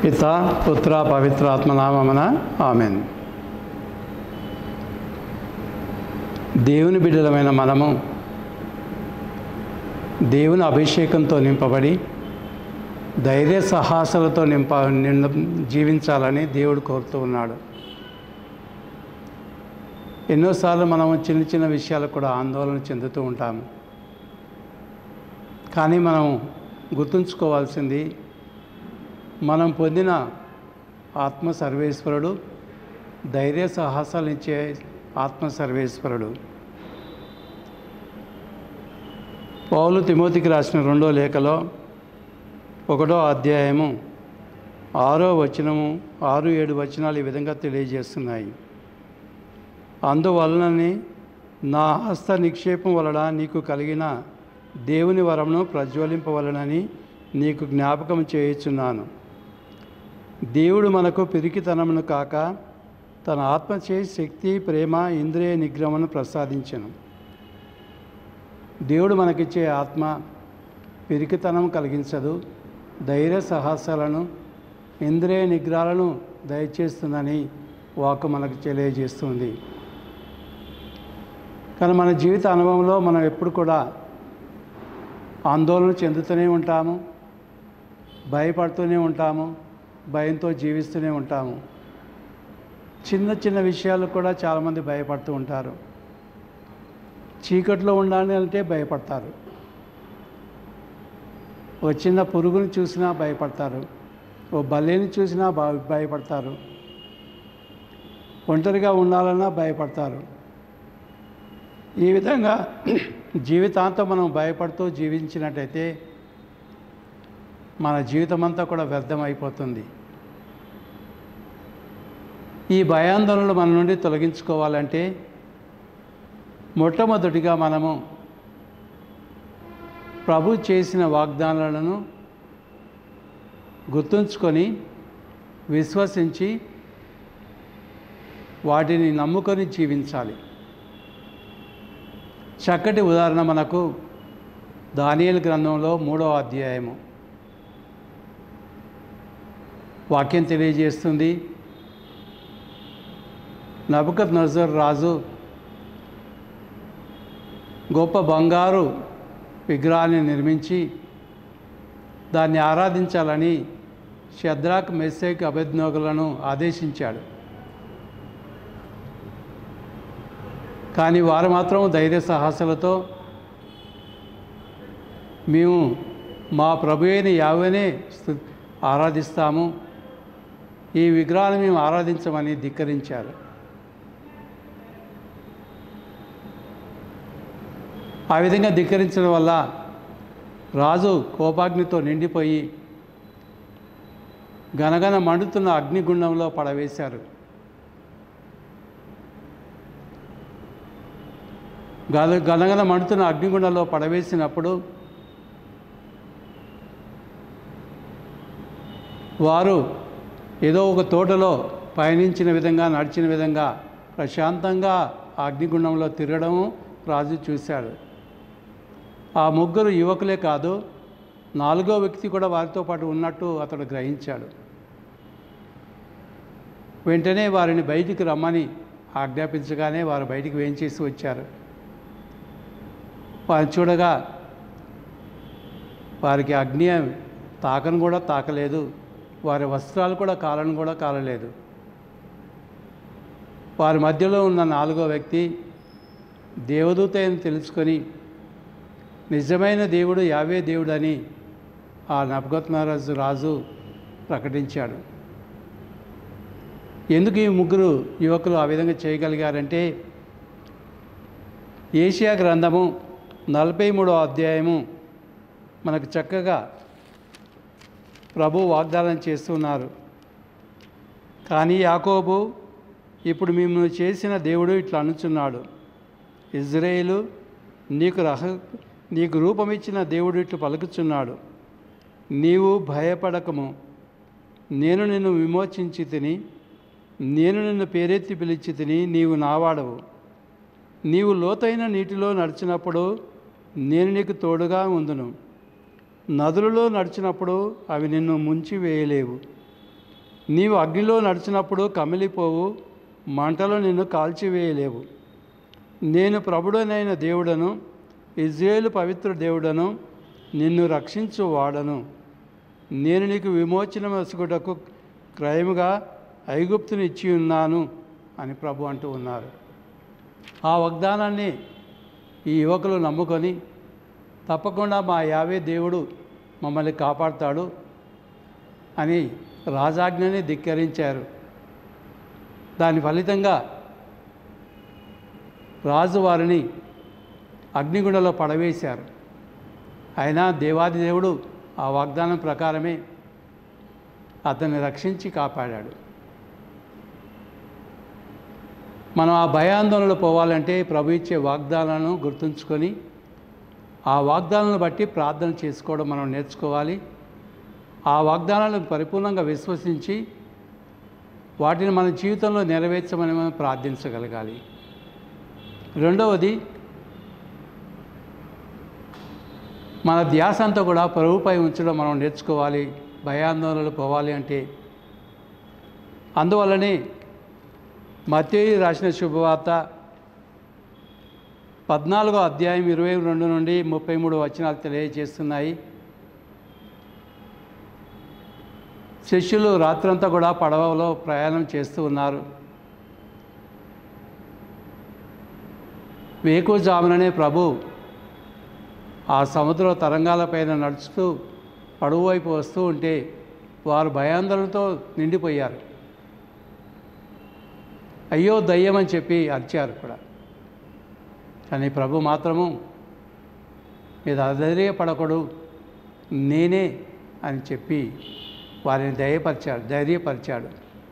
పిత పుత్ర పవిత్ర ఆత్మనామన ఆమెన్ దేవుని బిడ్డలమైన మనము దేవుని అభిషేకంతో నింపబడి ధైర్య సాహసాలతో నింప నిండ జీవించాలని దేవుడు కోరుతూ ఉన్నాడు ఎన్నోసార్లు మనం చిన్న చిన్న విషయాలకు కూడా ఆందోళన చెందుతూ ఉంటాము కానీ మనం గుర్తుంచుకోవాల్సింది మనం పొందిన ఆత్మ సర్వేశ్వరుడు ధైర్య సాహసాలు ఇచ్చే ఆత్మ సర్వేశ్వరుడు పౌలు తిమోతికి రాసిన రెండో లేఖలో ఒకటో అధ్యాయము ఆరో వచనము ఆరు ఏడు వచనాలు ఈ విధంగా తెలియజేస్తున్నాయి అందువలనని నా హస్త నిక్షేపం వలన నీకు కలిగిన దేవుని వరమును ప్రజ్వలింపవలనని నీకు జ్ఞాపకం చేయుచున్నాను దేవుడు మనకు పిరికితనమును కాక తన ఆత్మచే శక్తి ప్రేమ ఇంద్రియ నిగ్రహమును ప్రసాదించను దేవుడు మనకిచ్చే ఆత్మ పిరికితనం కలిగించదు ధైర్య సాహసాలను ఇంద్రియ నిగ్రహాలను దయచేస్తుందని వాకు మనకు తెలియజేస్తుంది కానీ మన జీవిత అనుభవంలో మనం ఎప్పుడు కూడా ఆందోళన చెందుతూనే ఉంటాము భయపడుతూనే ఉంటాము భయంతో జీవిస్తూనే ఉంటాము చిన్న చిన్న విషయాలు కూడా చాలామంది భయపడుతూ ఉంటారు చీకట్లో ఉండాలి అంటే భయపడతారు ఓ చిన్న పురుగుని చూసినా భయపడతారు ఓ బల్లిని చూసినా భ- భయపడతారు ఒంటరిగా ఉండాలన్నా భయపడతారు ఈ విధంగా జీవితాంతం మనం భయపడుతూ జీవించినట్టయితే మన జీవితం అంతా కూడా వ్యర్థమైపోతుంది ఈ భయాందోళనలు మన నుండి తొలగించుకోవాలంటే మొట్టమొదటిగా మనము ప్రభు చేసిన వాగ్దానాలను గుర్తుంచుకొని విశ్వసించి వాటిని నమ్ముకొని జీవించాలి చక్కటి ఉదాహరణ మనకు దానియేలు గ్రంథంలో మూడవ అధ్యాయము వాక్యం తెలియజేస్తుంది నబుకత్ నజర్ రాజు గొప్ప బంగారు విగ్రహాన్ని నిర్మించి దాన్ని ఆరాధించాలని షద్రాక్ మెస్సేక్ అభిజ్ఞోగులను ఆదేశించాడు కానీ వారు మాత్రం ధైర్య సాహసాలతో మేము మా ప్రభు అయిన యావనే స్తు ఆరాధిస్తాము ఈ విగ్రహాన్ని మేము ఆరాధించమని ధిక్కరించారు ఆ విధంగా ధిక్కరించడం వల్ల రాజు కోపాగ్నితో నిండిపోయి గనగన మండుతున్న అగ్నిగుండంలో పడవేశారు గల గనగన మండుతున్న అగ్నిగుండంలో పడవేసినప్పుడు వారు ఏదో ఒక తోటలో పయనించిన విధంగా నడిచిన విధంగా ప్రశాంతంగా ఆ అగ్నిగుండంలో తిరగడము రాజు చూశాడు ఆ ముగ్గురు యువకులే కాదు నాలుగో వ్యక్తి కూడా వారితో పాటు ఉన్నట్టు అతడు గ్రహించాడు వెంటనే వారిని బయటికి రమ్మని ఆజ్ఞాపించగానే వారు బయటికి వేయించేసి వచ్చారు వారిని చూడగా వారికి అగ్ని తాకను కూడా తాకలేదు వారి వస్త్రాలు కూడా కాలను కూడా కాలలేదు వారి మధ్యలో ఉన్న నాలుగో వ్యక్తి దేవదూత అని తెలుసుకొని నిజమైన దేవుడు యావే దేవుడని ఆ నబ్గత్ మహారాజు రాజు ప్రకటించాడు ఎందుకు ఈ ముగ్గురు యువకులు ఆ విధంగా చేయగలిగారంటే ఏషియా గ్రంథము నలభై మూడో అధ్యాయము మనకు చక్కగా ప్రభు వాగ్దానం చేస్తున్నారు కానీ యాకోబు ఇప్పుడు మేము చేసిన దేవుడు ఇట్లా అనుచున్నాడు ఇజ్రాయేలు నీకు రహ నీకు రూపమిచ్చిన దేవుడు ఇట్లు పలుకుచున్నాడు నీవు భయపడకము నేను నిన్ను విమోచించి తిని నేను నిన్ను పేరెత్తి పిలిచి తిని నీవు నావాడవు నీవు లోతైన నీటిలో నడిచినప్పుడు నేను నీకు తోడుగా ఉందును నదులలో నడిచినప్పుడు అవి నిన్ను ముంచి వేయలేవు నీవు అగ్నిలో నడిచినప్పుడు కమిలిపోవు మంటలో నిన్ను కాల్చివేయలేవు నేను ప్రభుడనైన దేవుడను ఇజ్రాయేలు పవిత్ర దేవుడను నిన్ను రక్షించు వాడను నేను నీకు విమోచన వసుకుటకు క్రయముగా ఐగుప్తుని ఇచ్చి ఉన్నాను అని ప్రభు అంటూ ఉన్నారు ఆ వాగ్దానాన్ని ఈ యువకులు నమ్ముకొని తప్పకుండా మా యావే దేవుడు మమ్మల్ని కాపాడుతాడు అని రాజాజ్ఞని ధిక్కరించారు దాని ఫలితంగా రాజు వారిని అగ్నిగుండలో పడవేశారు అయినా దేవాది దేవుడు ఆ వాగ్దానం ప్రకారమే అతన్ని రక్షించి కాపాడాడు మనం ఆ భయాందోళనలో పోవాలంటే ప్రభు ఇచ్చే వాగ్దానాలను గుర్తుంచుకొని ఆ వాగ్దానాలను బట్టి ప్రార్థన చేసుకోవడం మనం నేర్చుకోవాలి ఆ వాగ్దానాలను పరిపూర్ణంగా విశ్వసించి వాటిని మన జీవితంలో నెరవేర్చమని మనం ప్రార్థించగలగాలి రెండవది మన ధ్యాస అంతా కూడా ప్రభుపై ఉంచడం మనం నేర్చుకోవాలి భయాందోళనలు పోవాలి అంటే అందువల్లనే మత్తయి రాసిన శుభవార్త పద్నాలుగో అధ్యాయం ఇరవై రెండు నుండి ముప్పై మూడు వచనాలు తెలియజేస్తున్నాయి శిష్యులు రాత్రంతా కూడా పడవలో ప్రయాణం చేస్తూ ఉన్నారు వేకుజాముననే ప్రభు ఆ సముద్ర తరంగాలపైన నడుస్తూ పడవ వైపు వస్తూ ఉంటే వారు భయాందోళనతో నిండిపోయారు అయ్యో దయ్యం అని చెప్పి అరిచారు కూడా కానీ ప్రభు మాత్రము మీద అధైర్యపడకూడదు నేనే అని చెప్పి వారిని ధైర్యపరిచాడు ధైర్యపరిచాడు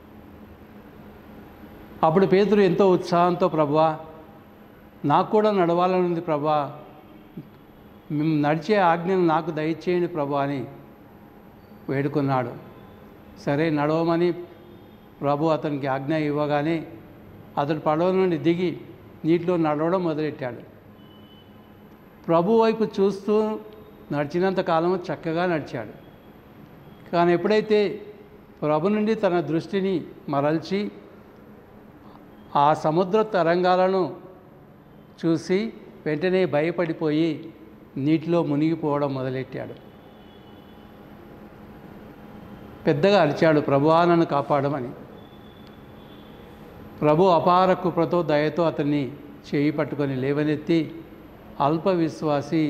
అప్పుడు పేతురు ఎంతో ఉత్సాహంతో ప్రభా నాకు కూడా నడవాలని ఉంది ప్రభా మేము నడిచే ఆజ్ఞను నాకు దయచేయండి ప్రభా అని వేడుకున్నాడు సరే నడవమని ప్రభు అతనికి ఆజ్ఞ ఇవ్వగానే అతడు పడవ నుండి దిగి నీటిలో నడవడం మొదలెట్టాడు ప్రభు వైపు చూస్తూ నడిచినంత కాలం చక్కగా నడిచాడు కానీ ఎప్పుడైతే ప్రభు నుండి తన దృష్టిని మరల్చి ఆ సముద్ర తరంగాలను చూసి వెంటనే భయపడిపోయి నీటిలో మునిగిపోవడం మొదలెట్టాడు పెద్దగా అరిచాడు ప్రభువా నన్ను కాపాడమని ప్రభు అపార కృపతో దయతో అతన్ని చేయి పట్టుకొని లేవనెత్తి అల్ప విశ్వాసి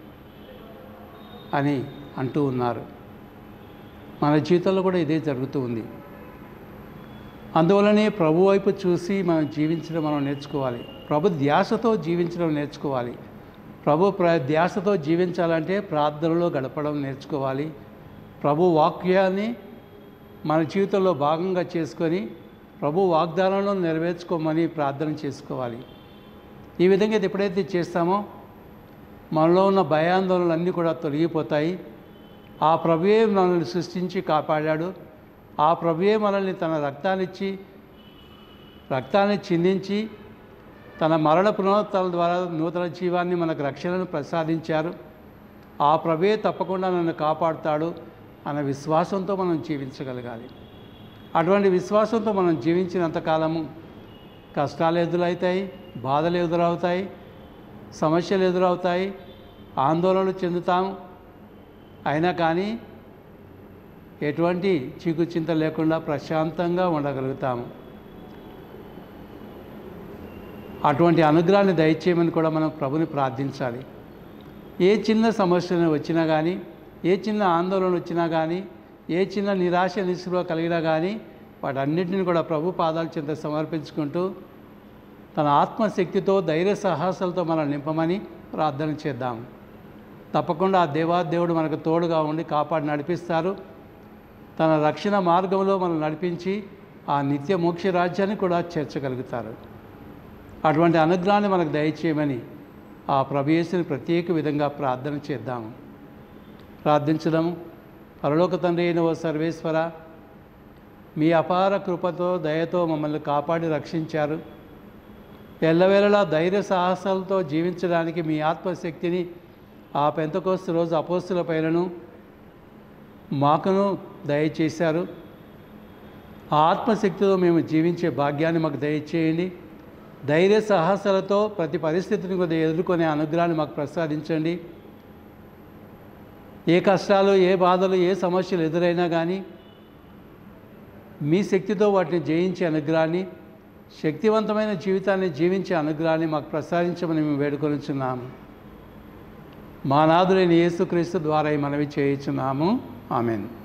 అని అంటూ ఉన్నారు మన జీవితంలో కూడా ఇదే జరుగుతూ ఉంది అందువలనే ప్రభు వైపు చూసి మనం జీవించడం మనం నేర్చుకోవాలి ప్రభు ధ్యాసతో జీవించడం నేర్చుకోవాలి ప్రభు ప్ర ధ్యాసతో జీవించాలంటే ప్రార్థనలో గడపడం నేర్చుకోవాలి ప్రభు వాక్యాన్ని మన జీవితంలో భాగంగా చేసుకొని ప్రభు వాగ్దానంలో నెరవేర్చుకోమని ప్రార్థన చేసుకోవాలి ఈ విధంగా ఇది ఎప్పుడైతే చేస్తామో మనలో ఉన్న భయాందోళనలు అన్నీ కూడా తొలగిపోతాయి ఆ ప్రభువే మనల్ని సృష్టించి కాపాడాడు ఆ ప్రభువే మనల్ని తన రక్తాన్నిచ్చి రక్తాన్ని చిందించి తన మరణ పునరుత్థాల ద్వారా నూతన జీవాన్ని మనకు రక్షణను ప్రసాదించారు ఆ ప్రభువే తప్పకుండా నన్ను కాపాడుతాడు అన్న విశ్వాసంతో మనం జీవించగలగాలి అటువంటి విశ్వాసంతో మనం జీవించినంత కాలము కష్టాలు ఎదురవుతాయి బాధలు ఎదురవుతాయి సమస్యలు ఎదురవుతాయి ఆందోళనలు చెందుతాము అయినా కానీ ఎటువంటి చీకుచింత లేకుండా ప్రశాంతంగా ఉండగలుగుతాము అటువంటి అనుగ్రహాన్ని దయచేయమని కూడా మనం ప్రభుని ప్రార్థించాలి ఏ చిన్న సమస్యలు వచ్చినా కానీ ఏ చిన్న ఆందోళన వచ్చినా కానీ ఏ చిన్న నిరాశ నిస్పృహ కలిగినా కానీ వాటన్నిటిని కూడా ప్రభు పాదాల చెంత సమర్పించుకుంటూ తన ఆత్మశక్తితో ధైర్య సాహసాలతో మనం నింపమని ప్రార్థన చేద్దాం తప్పకుండా ఆ దేవాదేవుడు మనకు తోడుగా ఉండి కాపాడి నడిపిస్తారు తన రక్షణ మార్గంలో మనం నడిపించి ఆ నిత్య మోక్ష రాజ్యాన్ని కూడా చేర్చగలుగుతారు అటువంటి అనుగ్రహాన్ని మనకు దయచేయమని ఆ ప్రభయేసుని ప్రత్యేక విధంగా ప్రార్థన చేద్దాము ప్రార్థించడం పరలోక తండ్రి అయిన ఓ సర్వేశ్వర మీ అపార కృపతో దయతో మమ్మల్ని కాపాడి రక్షించారు ఎల్లవేళలా ధైర్య సాహసాలతో జీవించడానికి మీ ఆత్మశక్తిని ఆ పెంతకోస్తు రోజు అపోస్తుల పైనను మాకును దయచేశారు ఆ ఆత్మశక్తితో మేము జీవించే భాగ్యాన్ని మాకు దయచేయండి ధైర్య సాహసాలతో ప్రతి పరిస్థితిని కొద్దిగా ఎదుర్కొనే అనుగ్రహాన్ని మాకు ప్రసాదించండి ఏ కష్టాలు ఏ బాధలు ఏ సమస్యలు ఎదురైనా కానీ మీ శక్తితో వాటిని జయించే అనుగ్రహాన్ని శక్తివంతమైన జీవితాన్ని జీవించే అనుగ్రహాన్ని మాకు ప్రసాదించమని మేము వేడుకొనిచున్నాము మా నాదులైన యేసుక్రీస్తు ద్వారా ఈ మనవి చేయించున్నాము ఆమెను